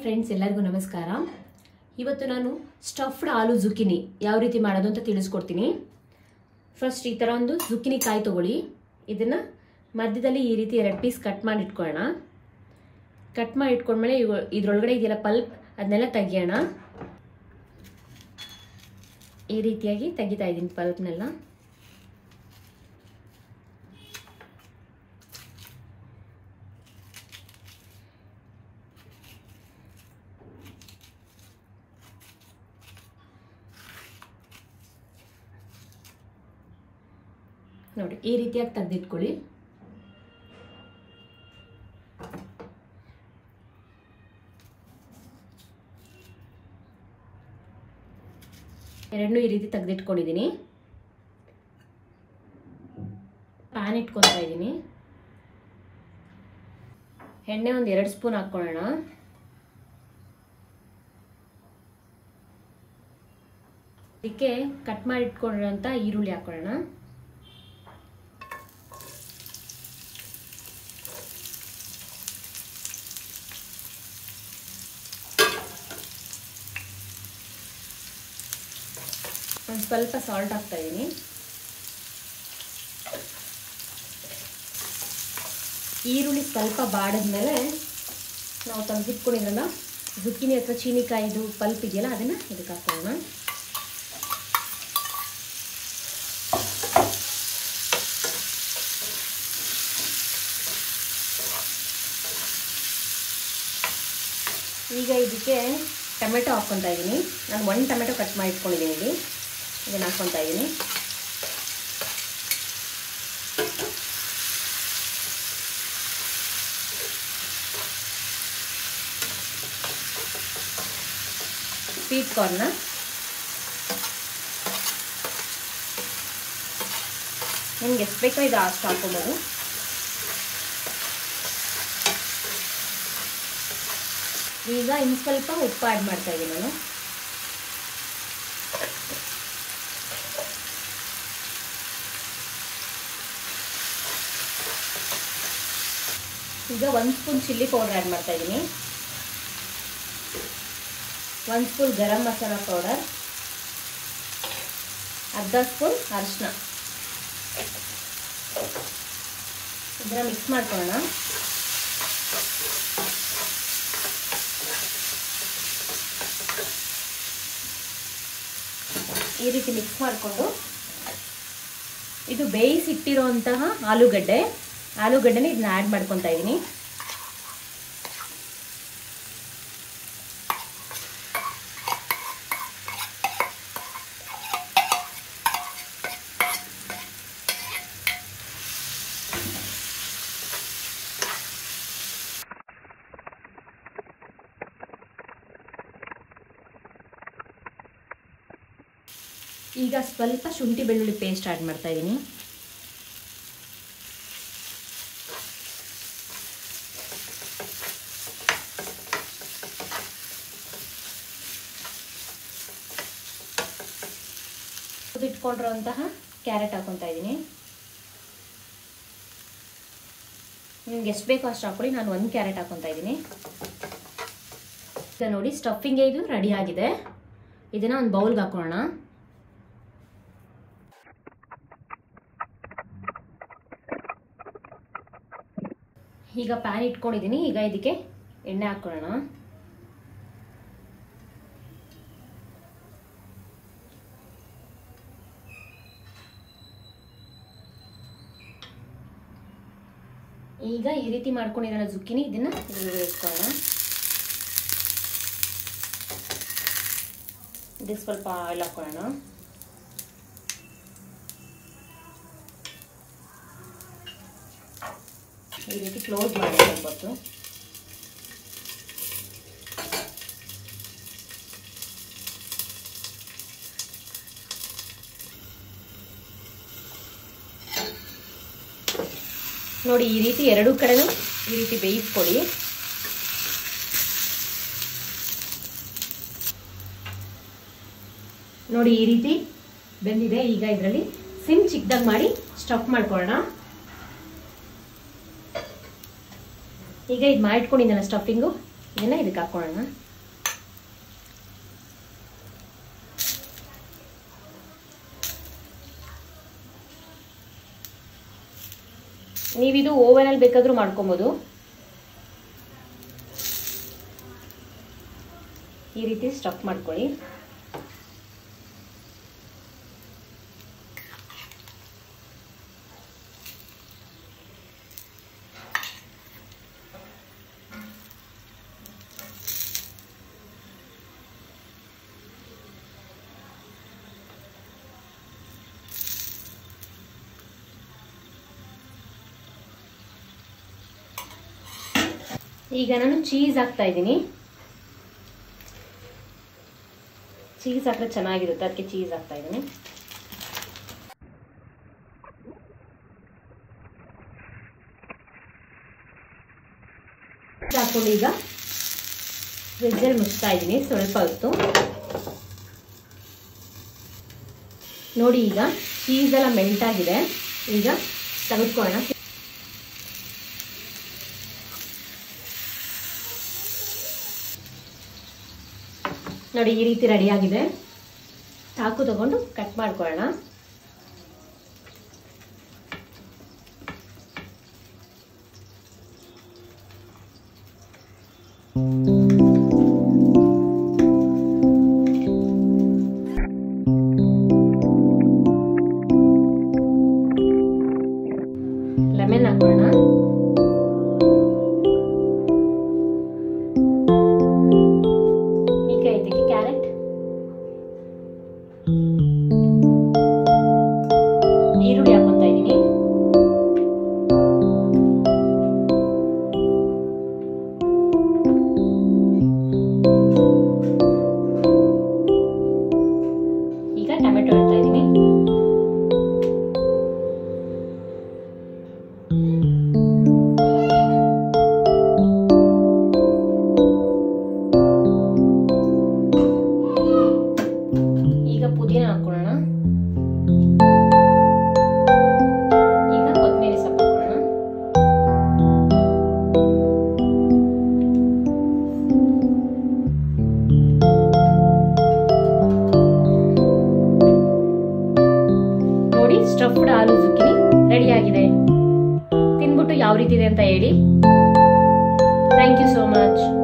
friends ಎಲ್ಲರಿಗೂ ನಮಸ್ಕಾರ ಇವತ್ತು ನಾನು ಸ್ಟಫ್ಡ್ ಆಲೂ ಜುಕಿನಿ ಯಾವ ರೀತಿ ಮಾಡೋದು ಅಂತ ತಿಳಿಸ್ಕೊಡ್ತೀನಿ ಫಸ್ಟ್ ಈ ಥರ ಒಂದು ಜುಕಿನಿ ಕಾಯಿ ತಗೊಳ್ಳಿ ಇದನ್ನು ಮಧ್ಯದಲ್ಲಿ ಈ ರೀತಿ ಎರಡು ಪೀಸ್ ಕಟ್ ಮಾಡಿ ಇಟ್ಕೊಳ್ಳೋಣ ಕಟ್ ಮಾಡಿ ಇಟ್ಕೊಂಡ್ಮೇಲೆ ಇವ ಇದ್ರೊಳಗಡೆ ಇದೆಯಲ್ಲ ಪಲ್ಪ್ ಅದನ್ನೆಲ್ಲ ತೆಗಿಯೋಣ ಈ ರೀತಿಯಾಗಿ ತೆಗಿತಾ ಇದ್ದೀನಿ ಪಲ್ಪ್ನೆಲ್ಲ ನೋಡಿ ಈ ರೀತಿಯಾಗಿ ತೆಗೆದಿಟ್ಕೊಳ್ಳಿ ಎರಡನ್ನೂ ಈ ರೀತಿ ತೆಗೆದಿಟ್ಕೊಂಡಿದ್ದೀನಿ ಪ್ಯಾನ್ ಇಟ್ಕೊತಾ ಇದ್ದೀನಿ ಎಣ್ಣೆ ಒಂದು ಎರಡು ಸ್ಪೂನ್ ಹಾಕ್ಕೊಳ್ಳೋಣ ಅದಕ್ಕೆ ಕಟ್ ಮಾಡಿ ಇಟ್ಕೊಂಡಿರೋಂಥ ಈರುಳ್ಳಿ ಹಾಕೊಳ್ಳೋಣ ಒಂದು ಸ್ವಲ್ಪ ಸಾಲ್ಟ್ ಹಾಕ್ತಾ ಇದ್ದೀನಿ ಈರುಳ್ಳಿ ಸ್ವಲ್ಪ ಬಾಡಿದ್ಮೇಲೆ ನಾವು ತೆಗೆದಿಟ್ಕೊಂಡಿದ್ರಲ್ಲ ಜುಕ್ಕಿನಿ ಅಥವಾ ಚೀನಿಕಾಯಿದು ಪಲ್ಪ್ ಇದೆಯಲ್ಲ ಅದನ್ನು ಇದಕ್ಕೆ ಹಾಕೋಣ ಈಗ ಇದಕ್ಕೆ ಟೊಮೆಟೊ ಹಾಕ್ಕೊತಾ ಇದ್ದೀನಿ ನಾನು ಒಂದು ಟೊಮೆಟೊ ಕಟ್ ಮಾಡಿ ಇಟ್ಕೊಂಡಿದ್ದೀನಿ ಇಲ್ಲಿ ಇದನ್ನು ಹಾಕ್ಕೊತಾ ಇದ್ದೀನಿ ಸ್ವೀಟ್ ಕಾರ್ನ ನಿಮ್ಗೆ ಎಷ್ಟು ಬೇಕೋ ಇದು ಅಷ್ಟು ಹಾಕ್ಕೊಬೋದು ಈಗ ಇನ್ನು ಸ್ವಲ್ಪ ಉಪ್ಪು ಆ್ಯಡ್ ಮಾಡ್ತಾ ಇದ್ದೀನಿ ನಾನು ಈಗ ಒಂದು ಸ್ಪೂನ್ ಚಿಲ್ಲಿ ಪೌಡರ್ ಆ್ಯಡ್ ಮಾಡ್ತಾ ಇದ್ದೀನಿ ಒಂದು ಸ್ಪೂನ್ ಗರಂ ಮಸಾಲ ಪೌಡರ್ ಅರ್ಧ ಸ್ಪೂನ್ ಅರಿಶಿನ ಇದನ್ನ ಮಿಕ್ಸ್ ಮಾಡ್ಕೊಳ್ಳೋಣ ಈ ರೀತಿ ಮಿಕ್ಸ್ ಮಾಡಿಕೊಂಡು ಇದು ಬೇಯಿಸಿಟ್ಟಿರೋಂತಹ ಆಲೂಗಡ್ಡೆ ಆಲೂಗಡ್ಡೆನ ಇದನ್ನ ಆ್ಯಡ್ ಮಾಡ್ಕೊತಾ ಇದ್ದೀನಿ ಈಗ ಸ್ವಲ್ಪ ಶುಂಠಿ ಬೆಳ್ಳುಳ್ಳಿ ಪೇಸ್ಟ್ ಆ್ಯಡ್ ಮಾಡ್ತಾ ಇದ್ದೀನಿ ಇಟ್ಕೊಂಡಿರೋಂತಹ ಕ್ಯಾರೆಟ್ ಹಾಕೊತಾ ಇದ್ದೀನಿ ನಿಮ್ಗೆ ಎಷ್ಟು ಬೇಕೋ ಅಷ್ಟು ಹಾಕೊಳ್ಳಿ ನಾನು ಒಂದು ಕ್ಯಾರೆಟ್ ಹಾಕೊತಾ ಇದ್ದೀನಿ ಈಗ ನೋಡಿ ಸ್ಟಫಿಂಗ್ಗೆ ಇದು ರೆಡಿ ಆಗಿದೆ ಇದನ್ನು ಒಂದು ಬೌಲ್ಗೆ ಹಾಕೊಳ್ಳೋಣ ಈಗ ಪ್ಯಾನ್ ಇಟ್ಕೊಂಡಿದ್ದೀನಿ ಈಗ ಇದಕ್ಕೆ ಎಣ್ಣೆ ಹಾಕೊಳ್ಳೋಣ ಈಗ ಈ ರೀತಿ ಮಾಡ್ಕೊಂಡಿರೋಣ ಜುಕ್ಕಿನಿ ಇದನ್ನ ಇಟ್ಕೊಳ್ಳೋಣ ಇದಕ್ಕೆ ಸ್ವಲ್ಪ ಆಯಿಲ್ ಹಾಕೊಳ್ಳೋಣ ಈ ರೀತಿ ಕ್ಲೋಸ್ ಮಾಡಿ ಸ್ವಲ್ಪ ನೋಡಿ ಈ ರೀತಿ ಎರಡೂ ಕಡೆನೂ ಈ ರೀತಿ ಬೇಯಿಸ್ಕೊಡಿ ನೋಡಿ ಈ ರೀತಿ ಬೆಂದಿದೆ ಈಗ ಇದರಲ್ಲಿ ಸಿಮ್ ಚಿಕ್ಕದಾಗಿ ಮಾಡಿ ಸ್ಟಫ್ ಮಾಡ್ಕೊಳ್ಳೋಣ ಈಗ ಇದು ಮಾಡಿಟ್ಕೊಂಡಿದ್ದಲ್ಲ ಸ್ಟಫಿಂಗು ಇದನ್ನ ಇದಕ್ಕೆ ಹಾಕೊಳ್ಳೋಣ ನೀವಿದು ಓವನಲ್ಲಿ ಬೇಕಾದ್ರೂ ಮಾಡ್ಕೊಬೋದು ಈ ರೀತಿ ಸ್ಟಫ್ ಮಾಡ್ಕೊಳ್ಳಿ ಈಗ ನಾನು ಚೀಸ್ ಹಾಕ್ತಾ ಇದ್ದೀನಿ ಚೀಸ್ ಹಾಕಿದ್ರೆ ಚೆನ್ನಾಗಿರುತ್ತೆ ಅದಕ್ಕೆ ಚೀಸ್ ಹಾಕ್ತಾ ಇದ್ದೀನಿ ಹಾಕೊಂಡು ಈಗ ಫ್ರಿಜ್ಜಲ್ಲಿ ಮುಚ್ತಾ ಇದ್ದೀನಿ ಸ್ವಲ್ಪ ಹೊತ್ತು ನೋಡಿ ಈಗ ಚೀಸ್ ಎಲ್ಲ ಮೆಲ್ಟ್ ಆಗಿದೆ ಈಗ ತೆಗೆದುಕೊಳ್ಳೋಣ ನೋಡಿ ಈ ರೀತಿ ರೆಡಿ ಆಗಿದೆ ಚಾಕು ತಗೊಂಡು ಕಟ್ ಮಾಡ್ಕೊಳ್ಳೋಣ ಲೆಮನ್ ಹಾಕೋಣ ಈಗ ಇದಕ್ಕೆ ಕ್ಯಾರೆಟ್ ಈರುಳ್ಳಿ ಹಾಕೊಂತ ಇದ್ದೀನಿ ಈಗ ಟೊಮೆಟೊ ಇಡ್ತಾ ಇದ್ದೀನಿ ಈಗ ಪುದೀನ ಹಾಕೊಳ್ಳೋಣ ಈಗ ಕೊತ್ತಂಬರಿ ಸೊಪ್ಪು ಹಾಕೊಳ್ಳೋಣ ನೋಡಿ ಸ್ಟಫ್ಡ್ ಆಲೂ ಜುಕ್ಕಿನಿ ರೆಡಿ ಆಗಿದೆ ತಿನ್ಬಿಟ್ಟು ಯಾವ ರೀತಿ ಇದೆ ಅಂತ ಹೇಳಿ ಥ್ಯಾಂಕ್ ಯು ಸೋ ಮಚ್